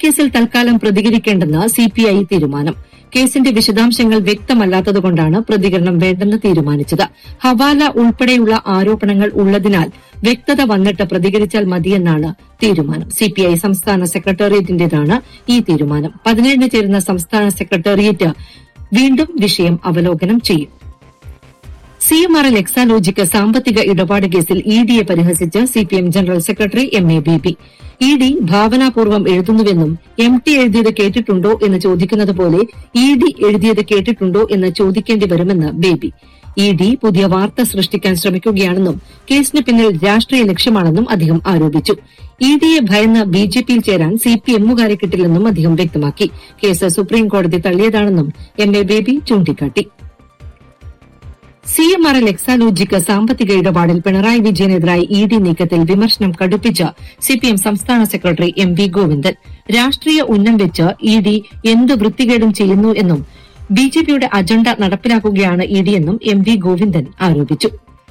കേസിൽ തൽക്കാലം പ്രതികരിക്കേണ്ടെന്ന് സിപിഐ തീരുമാനം കേസിന്റെ വിശദാംശങ്ങൾ വ്യക്തമല്ലാത്തതുകൊണ്ടാണ് പ്രതികരണം വേണ്ടെന്ന് തീരുമാനിച്ചത് ഹവാല ഉൾപ്പെടെയുള്ള ആരോപണങ്ങൾ ഉള്ളതിനാൽ വ്യക്തത വന്നിട്ട് പ്രതികരിച്ചാൽ മതിയെന്നാണ് തീരുമാനം സിപിഐ സംസ്ഥാന സെക്രട്ടേറിയറ്റിന്റേതാണ് ഈ തീരുമാനം പതിനേഴിന് ചേരുന്ന സംസ്ഥാന സെക്രട്ടേറിയറ്റ് വീണ്ടും വിഷയം അവലോകനം ചെയ്യും C M R L Exalogic സാമ്പത്തിക ഇടപാട് കേസിൽ ഇ ഡിയെ പരിഹസിച്ച് CPM general secretary M A Baby E D ഭാവനാപൂർവ്വം എഴുതുന്നുവെന്നും എം ടി എഴുതിയത് കേട്ടിട്ടുണ്ടോ എന്ന് ചോദിക്കുന്നത് പോലെ ഇ ഡി എഴുതിയത് കേട്ടിട്ടുണ്ടോ എന്ന് ചോദിക്കേണ്ടി വരുമെന്ന് ബേബി ഇ ഡി പുതിയ വാർത്ത സൃഷ്ടിക്കാൻ ശ്രമിക്കുകയാണെന്നും കേസിന് പിന്നിൽ രാഷ്ട്രീയ ലക്ഷ്യമാണെന്നും അദ്ദേഹം ആരോപിച്ചു ഇ ഡിയെ ഭയന്ന് ബി ജെ പിയിൽ ചേരാൻ സി പി എമ്മുകാരെ കിട്ടില്ലെന്നും അദ്ദേഹം വ്യക്തമാക്കി കേസ് സുപ്രീംകോടതി തള്ളിയതാണെന്നും എം എ ബേബി ചൂണ്ടിക്കാട്ടി C M R L Exalogic സാമ്പത്തിക ഇടപാടിൽ പിണറായി വിജയനെതിരായി ഇ ഡി നീക്കത്തിൽ വിമർശനം കടുപ്പിച്ച സിപിഎം സംസ്ഥാന സെക്രട്ടറി എം വി ഗോവിന്ദൻ രാഷ്ട്രീയ ഉന്നം വെച്ച് ഇ ഡി എന്ത് വൃത്തികേടും ചെയ്യുന്നു എന്നും ബി ജെ പിയുടെ അജണ്ട നടപ്പിലാക്കുകയാണ് ഇ ഡി എന്നും എം വി ഗോവിന്ദൻ ആരോപിച്ചു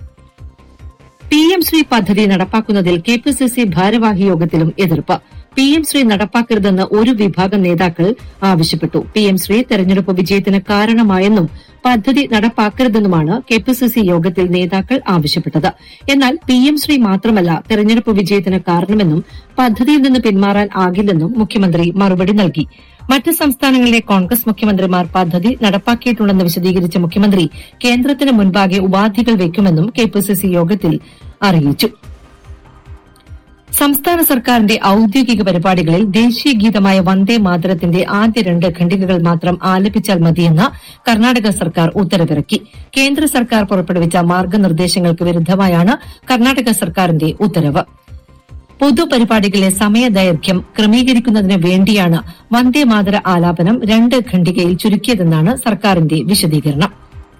പി എം ശ്രീ പദ്ധതി നടപ്പാക്കുന്നതിൽ കെ പി സി സി ഭാരവാഹി യോഗത്തിലും എതിർപ്പ് പി എം ശ്രീ നടപ്പാക്കരുതെന്ന് ഒരു വിഭാഗം നേതാക്കൾ ആവശ്യപ്പെട്ടു പി എം ശ്രീ തെരഞ്ഞെടുപ്പ് വിജയത്തിന് കാരണമായെന്നും പദ്ധതി നടപ്പാക്കരുതെന്നുമാണ് കെ പി സി സി യോഗത്തിൽ നേതാക്കൾ ആവശ്യപ്പെട്ടത് എന്നാൽ പി എം ശ്രീ മാത്രമല്ല തെരഞ്ഞെടുപ്പ് വിജയത്തിന് കാരണമെന്നും പദ്ധതിയിൽ നിന്ന് പിന്മാറാൻ ആകില്ലെന്നും മുഖ്യമന്ത്രി മറുപടി നൽകി മറ്റ് സംസ്ഥാനങ്ങളിലെ കോൺഗ്രസ് മുഖ്യമന്ത്രിമാർ പദ്ധതി നടപ്പാക്കിയിട്ടുണ്ടെന്ന് വിശദീകരിച്ച മുഖ്യമന്ത്രി കേന്ദ്രത്തിന് മുൻപാകെ ഉപാധികൾ വയ്ക്കുമെന്നും കെപിസിസി യോഗത്തിൽ അറിയിച്ചു സംസ്ഥാന സർക്കാരിന്റെ ഔദ്യോഗിക പരിപാടികളിൽ ദേശീയ ഗീതമായ വന്ദേ മാതരത്തിന്റെ ആദ്യ രണ്ട് ഖണ്ഡികകൾ മാത്രം ആലപിച്ചാൽ മതിയെന്ന് കർണാടക സർക്കാർ ഉത്തരവിറക്കി കേന്ദ്ര സർക്കാർ പുറപ്പെടുവിച്ച മാർഗനിർദ്ദേശങ്ങൾക്ക് വിരുദ്ധമായാണ് കർണാടക സർക്കാരിന്റെ ഉത്തരവ് പൊതുപരിപാടികളിലെ സമയദൈർഘ്യം ക്രമീകരിക്കുന്നതിന് വേണ്ടിയാണ് വന്ദേ മാതര ആലാപനം രണ്ട് ഖണ്ഡികയിൽ ചുരുക്കിയതെന്നാണ് സർക്കാരിന്റെ വിശദീകരണം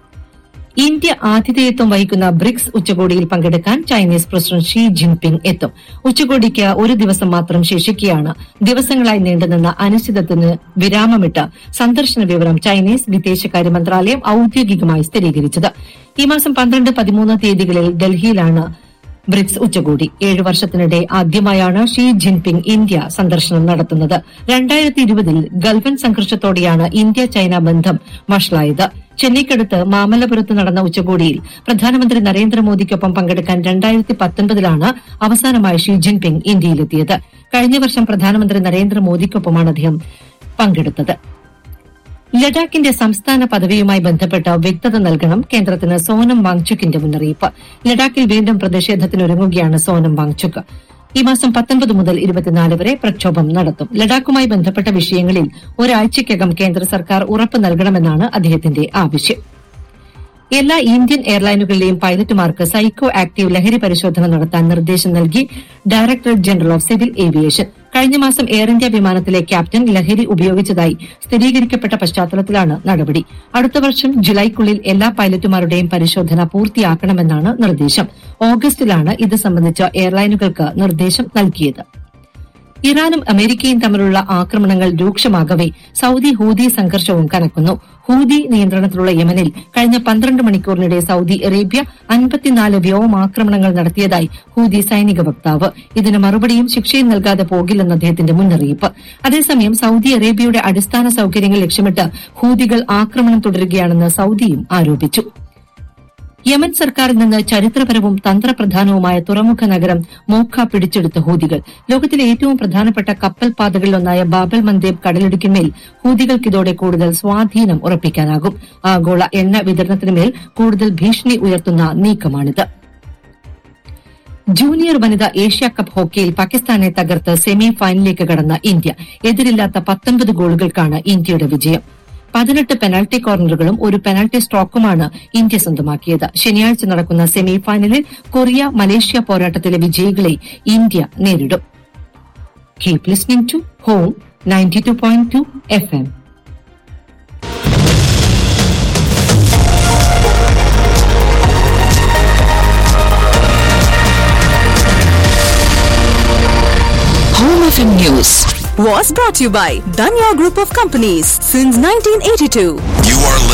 ഇന്ത്യ ആതിഥേയത്വം വഹിക്കുന്ന ബ്രിക്സ് ഉച്ചകോടിയിൽ പങ്കെടുക്കാൻ ചൈനീസ് പ്രസിഡന്റ് ഷീ ജിൻപിങ് എത്തും ഉച്ചകോടിക്ക് ഒരു ദിവസം മാത്രം ശേഷിക്കെയാണ് ദിവസങ്ങളായി നീണ്ടുനിന്ന അനിശ്ചിതത്വത്തിന് വിരാമമിട്ട് സന്ദർശന വിവരം ചൈനീസ് വിദേശകാര്യ മന്ത്രാലയം ഔദ്യോഗികമായി സ്ഥിരീകരിച്ചത് ഈ മാസം പന്ത്രണ്ട് പതിമൂന്ന് തീയതികളിൽ ഡൽഹിയിലാണ് ബ്രിക്സ് ഉച്ചകോടി ഏഴു വർഷത്തിനിടെ ആദ്യമായാണ് ഷീ ജിൻപിങ് ഇന്ത്യ സന്ദർശനം നടത്തുന്നത് രണ്ടായിരത്തി ഇരുപതിൽ ഗൾഫൻ സംഘർഷത്തോടെയാണ് ഇന്ത്യ ചൈന ബന്ധം വഷളായത് ചെന്നൈക്കടുത്ത് മാമല്ലപുരത്ത് നടന്ന ഉച്ചകോടിയിൽ പ്രധാനമന്ത്രി നരേന്ദ്രമോദിക്കൊപ്പം പങ്കെടുക്കാൻ രണ്ടായിരത്തി പത്തൊൻപതിലാണ് അവസാനമായി ഷീ ജിൻപിങ് ഇന്ത്യയിലെത്തിയത് കഴിഞ്ഞ വർഷം പ്രധാനമന്ത്രി നരേന്ദ്രമോദിക്കൊപ്പമാണ് അദ്ദേഹം പങ്കെടുത്തത് ലഡാക്കിന്റെ സംസ്ഥാന പദവിയുമായി ബന്ധപ്പെട്ട് വ്യക്തത നൽകണം കേന്ദ്രത്തിന് സോനം വാങ്ചുക്കിന്റെ മുന്നറിയിപ്പ് ലഡാക്കിൽ വീണ്ടും പ്രതിഷേധത്തിനൊരുങ്ങുകയാണ് സോനം വാങ്ചുക്ക് ഈ മാസം പത്തൊൻപത് മുതൽ ഇരുപത്തിനാല് വരെ പ്രക്ഷോഭം നടത്തും ലഡാക്കുമായി ബന്ധപ്പെട്ട വിഷയങ്ങളിൽ ഒരാഴ്ചയ്ക്കകം കേന്ദ്ര സർക്കാർ ഉറപ്പ് നൽകണമെന്നാണ് അദ്ദേഹത്തിന്റെ ആവശ്യം എല്ലാ ഇന്ത്യൻ എയർലൈനുകളിലെയും പൈലറ്റുമാർക്ക് സൈക്കോ ആക്റ്റീവ് ലഹരി പരിശോധന നടത്താൻ നിർദ്ദേശം നൽകി directorate general of civil aviation കഴിഞ്ഞ മാസം എയർ ഇന്ത്യ വിമാനത്തിലെ ക്യാപ്റ്റൻ ലഹരി ഉപയോഗിച്ചതായി സ്ഥിരീകരിക്കപ്പെട്ട പശ്ചാത്തലത്തിലാണ് നടപടി അടുത്ത വർഷം ജുലൈക്കുള്ളിൽ എല്ലാ പൈലറ്റുമാരുടെയും പരിശോധന പൂർത്തിയാക്കണമെന്നാണ് നിർദ്ദേശം ഓഗസ്റ്റിലാണ് ഇത് സംബന്ധിച്ച് എയർലൈനുകൾക്ക് നിർദ്ദേശം നൽകിയത് ഇറാനും അമേരിക്കയും തമ്മിലുള്ള ആക്രമണങ്ങൾ രൂക്ഷമാകവെ സൌദി ഹൂതി സംഘർഷവും കനക്കുന്നു ഹൂതി നിയന്ത്രണത്തിലുള്ള യമനിൽ കഴിഞ്ഞ പന്ത്രണ്ട് മണിക്കൂറിനിടെ സൌദി അറേബ്യ അൻപത്തിനാല് വ്യോമാക്രമണങ്ങൾ നടത്തിയതായി ഹൂതി സൈനിക വക്താവ് ഇതിന് മറുപടിയും ശിക്ഷയും നൽകാതെ പോകില്ലെന്ന് അദ്ദേഹത്തിന്റെ മുന്നറിയിപ്പ് അതേസമയം സൌദി അറേബ്യയുടെ അടിസ്ഥാന സൌകര്യങ്ങൾ ലക്ഷ്യമിട്ട് ഹൂതികൾ ആക്രമണം തുടരുകയാണെന്ന് സൌദിയും ആരോപിച്ചു യമൻ സർക്കാരിൽ നിന്ന് ചരിത്രപരവും തന്ത്രപ്രധാനവുമായ തുറമുഖ നഗരം മോഖ പിടിച്ചെടുത്ത ഹൂതികൾ ലോകത്തിലെ ഏറ്റവും പ്രധാനപ്പെട്ട കപ്പൽ പാതകളിലൊന്നായ ബാബൽ മന്ദേബ് കടലിടുക്കിന്മേൽ ഹൂതികൾക്കിതോടെ കൂടുതൽ സ്വാധീനം ഉറപ്പിക്കാനാകും ആഗോള എണ്ണ വിതരണത്തിനുമേൽ കൂടുതൽ ഭീഷണി ഉയർത്തുന്ന നീക്കമാണിത് ജൂനിയർ വനിതാ ഏഷ്യ കപ്പ് ഹോക്കിയിൽ പാകിസ്ഥാനെ തകർത്ത് സെമി ഫൈനലിലേക്ക് കടന്ന ഇന്ത്യ എതിരില്ലാത്ത പത്തൊൻപത് ഗോളുകൾക്കാണ് ഇന്ത്യയുടെ വിജയം പതിനെട്ട് പെനാൽറ്റി കോർണറുകളും ഒരു പെനാൽറ്റി സ്ട്രോക്കുമാണ് ഇന്ത്യ സ്വന്തമാക്കിയത് ശനിയാഴ്ച നടക്കുന്ന സെമി ഫൈനലിൽ കൊറിയ മലേഷ്യ പോരാട്ടത്തിലെ വിജയികളെ ഇന്ത്യ നേരിടും keep listening to home ninety two point two F M Home FM News. was brought to you by Danya Group of Companies since 1982. You are